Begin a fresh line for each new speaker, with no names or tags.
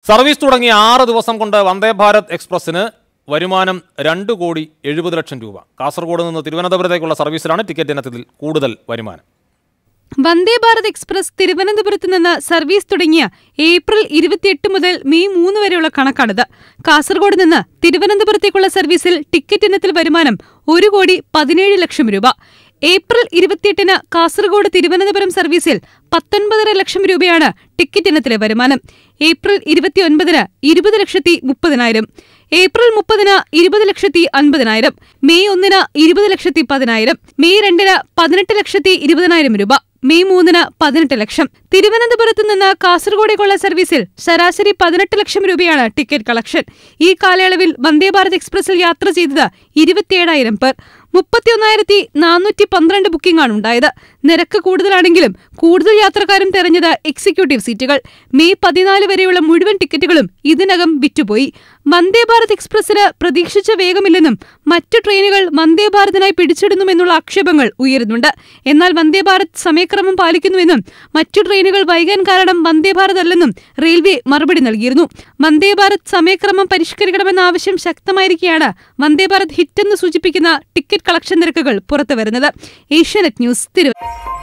service തുടങ്ങിയ ആറ് ദിവസം കൊണ്ട് വന്ദേ ഭാരത് എക്സ്പ്രസിന് വരുമാനം രണ്ട് കോടി എഴുപത് ലക്ഷം രൂപ കാസർഗോഡ് നിന്ന് തിരുവനന്തപുരത്തേക്കുള്ള സർവീസിലാണ് ടിക്കറ്റ് ഇനത്തിൽ കൂടുതൽ വരുമാനം
വന്ദേ ഭാരത് എക്സ്പ്രസ് തിരുവനന്തപുരത്ത് നിന്ന് സർവീസ് തുടങ്ങിയ ഏപ്രിൽ ഇരുപത്തിയെട്ട് മുതൽ മെയ് മൂന്ന് വരെയുള്ള കണക്കാണിത് കാസർഗോഡ് നിന്ന് തിരുവനന്തപുരത്തേക്കുള്ള സർവീസിൽ ടിക്കറ്റ് ഇനത്തിൽ വരുമാനം ഒരു കോടി പതിനേഴ് ലക്ഷം രൂപ ഏപ്രിൽ ഇരുപത്തിയെട്ടിന് കാസർഗോഡ് തിരുവനന്തപുരം സർവീസിൽ പത്തൊൻപതര ലക്ഷം രൂപയാണ് ടിക്കറ്റ് ഇനത്തിലെ വരുമാനം ഏപ്രിൽ ഇരുപത്തിയൊൻപതിന് ഇരുപത് ലക്ഷത്തി മുപ്പതിനായിരം ഏപ്രിൽ മുപ്പതിന് ഇരുപത് ലക്ഷത്തി അൻപതിനായിരം മെയ് ഒന്നിന് ഇരുപത് ലക്ഷത്തി പതിനായിരം മെയ് രണ്ടിന് പതിനെട്ട് ലക്ഷത്തി ഇരുപതിനായിരം രൂപ മെയ് മൂന്നിന് പതിനെട്ട് ലക്ഷം തിരുവനന്തപുരത്ത് നിന്ന് കാസർഗോഡേക്കുള്ള സർവീസിൽ ശരാശരി പതിനെട്ട് ലക്ഷം രൂപയാണ് ടിക്കറ്റ് കളക്ഷൻ ഈ കാലയളവിൽ വന്ദേ ഭാരത് എക്സ്പ്രസിൽ യാത്ര ചെയ്തത് ഇരുപത്തിയേഴായിരം പേർ മുപ്പത്തിയൊന്നായിരത്തി നാനൂറ്റി പന്ത്രണ്ട് ബുക്കിംഗ് ആണ് ഉണ്ടായത് നിരക്ക് കൂടുതലാണെങ്കിലും കൂടുതൽ യാത്രക്കാരും തെരഞ്ഞത് എക്സിക്യൂട്ടീവ് സീറ്റുകൾ മെയ് പതിനാല് വരെയുള്ള മുഴുവൻ ടിക്കറ്റുകളും ഇതിനകം വിറ്റുപോയി വന്ദേ ഭാരത് എക്സ്പ്രസിന് പ്രതീക്ഷിച്ച വേഗമില്ലെന്നും മറ്റു ട്രെയിനുകൾ വന്ദേ ഭാരതിനായി പിടിച്ചിടുന്നുമെന്നുള്ള ആക്ഷേപങ്ങൾ ഉയരുന്നുണ്ട് എന്നാൽ വന്ദേ ഭാരത് സമയക്രമം പാലിക്കുന്നുവെന്നും മറ്റു ട്രെയിനുകൾ വൈകാൻ കാരണം വന്ദേ ഭാരത് അല്ലെന്നും റെയിൽവേ മറുപടി നൽകിയിരുന്നു വന്ദേ ഭാരത് സമയക്രമം പരിഷ്കരിക്കണമെന്ന ആവശ്യം ശക്തമായിരിക്കെയാണ് വന്ദേ ഭാരത് ഹിറ്റെന്ന് സൂചിപ്പിക്കുന്ന ടിക്കറ്റ് കളക്ഷൻ നിരക്കുകൾ പുറത്തുവരുന്നത് ഏഷ്യാനെറ്റ് ന്യൂസ് തിരുവനന്തപുരം